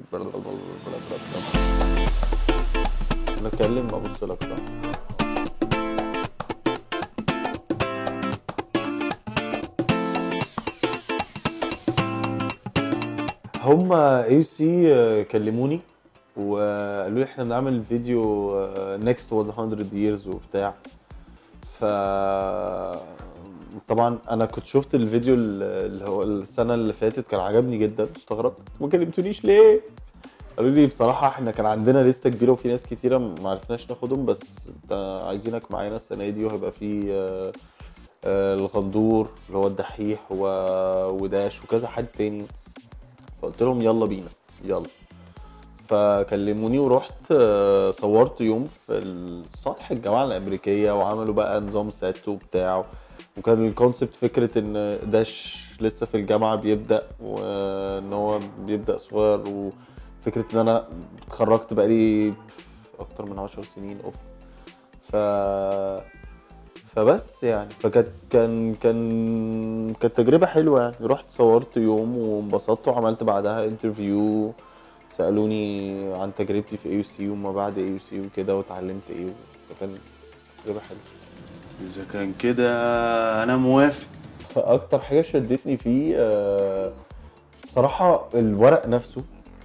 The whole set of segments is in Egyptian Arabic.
بكلم ابص لك صح هم اي سي كلموني وقالوا لي احنا بنعمل فيديو نيكست 100 years وبتاع ف طبعا انا كنت شفت الفيديو اللي هو السنه اللي فاتت كان عجبني جدا استغربت ما كلمتونيش ليه قالوا لي بصراحه احنا كان عندنا لسته كبيره وفي ناس كتيره ما عرفناش ناخدهم بس انت عايزينك معانا السنه دي وهيبقى في آه، آه، الغندور اللي هو الدحيح و- وداش وكذا حد تاني فقلت لهم يلا بينا يلا فكلموني ورحت آه، صورت يوم في سطح الجامعه الامريكيه وعملوا بقى نظام سات وبتاع وكان الكونسبت فكره ان داش لسه في الجامعه بيبدا وان هو بيبدا صغير وفكره ان انا اتخرجت بقالي اكتر من عشر سنين اوف ف فبس يعني فكانت كان كان كانت تجربه حلوه يعني رحت صورت يوم وانبسطت وعملت بعدها انترفيو سالوني عن تجربتي في اي سي وما بعد اي سي وكده واتعلمت ايه فكان تجربه حلوه اذا كان كده انا موافق فاكتر حاجه شدتني فيه آه، بصراحه الورق نفسه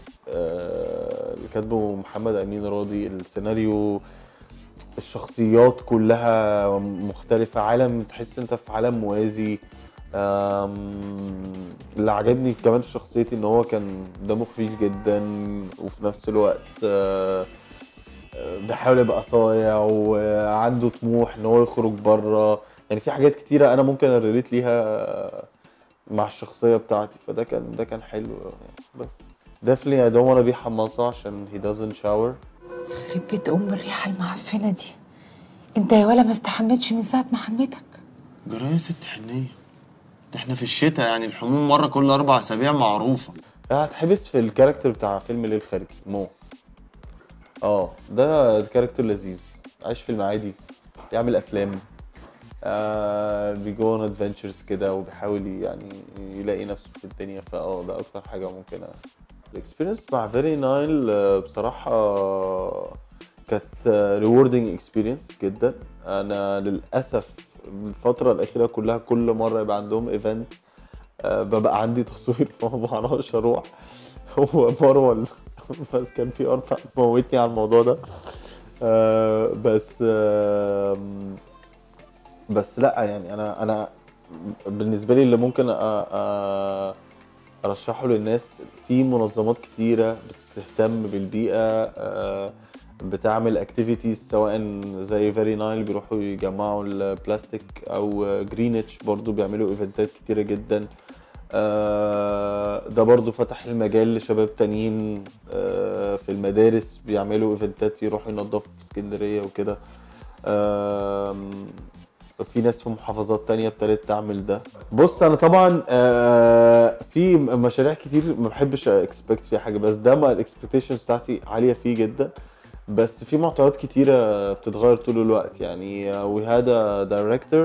آه، اللي كاتبه محمد امين راضي السيناريو الشخصيات كلها مختلفة عالم تحس انت في عالم موازي آم، اللي عجبني كمان في شخصيتي ان هو كان دمه خفيف جدا وفي نفس الوقت آه، آه، بيحاول يبقى صايع وعنده طموح ان هو يخرج بره يعني في حاجات كتيرة انا ممكن اريليت ليها مع الشخصية بتاعتي فده كان ده كان حلو يعني بس definitely I don't wanna be حماصة عشان he doesn't shower يخرب بيت ام الريحه المعفنه دي انت يا ولا ما استحمتش من ساعه ما حميتك جرايه يا ست حنيه ده احنا في الشتاء يعني الحموم مره كل اربع اسابيع معروفه هتحبس في الكاركتر بتاع فيلم ليل خارجي مو اه ده كاركتر لذيذ عايش في المعادي يعمل افلام آه بيجو اون ادفنتشرز كده وبيحاول يعني يلاقي نفسه في الدنيا فاه ده اكتر حاجه ممكن الاكسبيرينس مع فيري نايل بصراحه آه، كانت ريوردنج اكسبيرينس جدا انا للاسف الفتره الاخيره كلها كل مره يبقى عندهم ايفنت آه، ببقى عندي تصوير فما بعرفش اروح هو مروه بس كان في ار موتني على الموضوع ده آه، بس آم، بس لا يعني انا انا بالنسبه لي اللي ممكن أ- أ- ارشحه للناس في منظمات كتيره بتهتم بالبيئه آه، بتعمل اكتيفيتيز سواء زي فيري نايل بيروحوا يجمعوا البلاستيك او جرينتش برضو بيعملوا ايفنتات كتيره جدا آه، ده برضو فتح المجال لشباب تانيين آه، في المدارس بيعملوا ايفنتات يروحوا ينظفوا في اسكندريه وكده آم، في ناس في محافظات تانية ابتدت تعمل ده بص انا طبعا آه، في مشاريع كتير ما بحبش اكسبكت فيها حاجه بس ده ما الاكسبكتيشنز بتاعتي عاليه فيه جدا بس في معطيات كتيره بتتغير طول الوقت يعني وي هاد دايركتور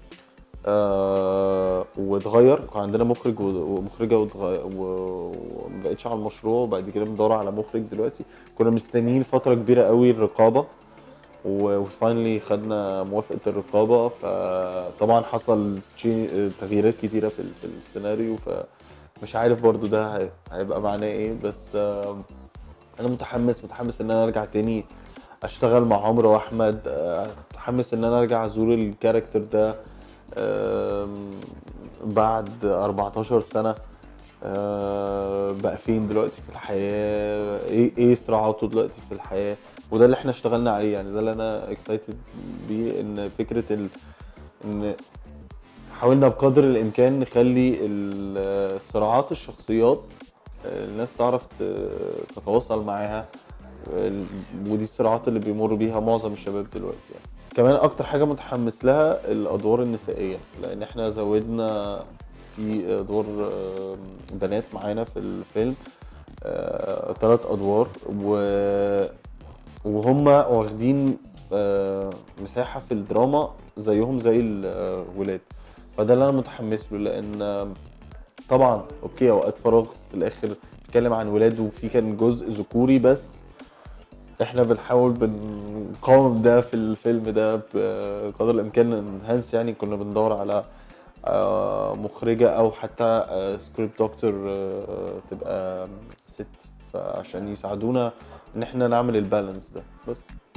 واتغير كان عندنا مخرج و- ومخرجه واتغير- و- وما بقتش على المشروع وبعد كده بندور على مخرج دلوقتي كنا مستنيين فتره كبيره قوي الرقابه وفاينلي خدنا موافقه الرقابه فطبعا حصل تشي- تغييرات كتيره في ال- في السيناريو فمش عارف برضو ده هي- هيبقى معناه ايه بس آم، انا متحمس متحمس ان انا ارجع تاني اشتغل مع عمرو واحمد آه، متحمس ان انا ارجع ازور الكاركتر ده آم، بعد 14 سنه آه، بقى فين دلوقتي في الحياه ايه ايه صراعاته دلوقتي في الحياه وده اللي احنا اشتغلنا عليه يعني ده اللي انا اكسايتد بيه ان فكره ال... ان حاولنا بقدر الامكان نخلي ال- صراعات الشخصيات الناس تعرف ت- تتواصل معاها ال- ودي الصراعات اللي بيمر بيها معظم الشباب دلوقتي يعني كمان اكتر حاجه متحمس لها الادوار النسائيه لان احنا زودنا في ادوار آم، بنات معانا في الفيلم ثلاث ادوار و وهم واخدين آه، مساحه في الدراما زيهم زي الولاد فده اللي انا متحمس له لان آه، طبعا اوكي اوقات فراغ في الاخر بيتكلم عن ولاد وفي كان جزء ذكوري بس احنا بنحاول بنقاوم ده في الفيلم ده بقدر الامكان انهانس يعني كنا بندور على آه، مخرجة او حتى سكريبت دكتور تبقى ست فعشان يساعدونا ان احنا نعمل البالانس ده بس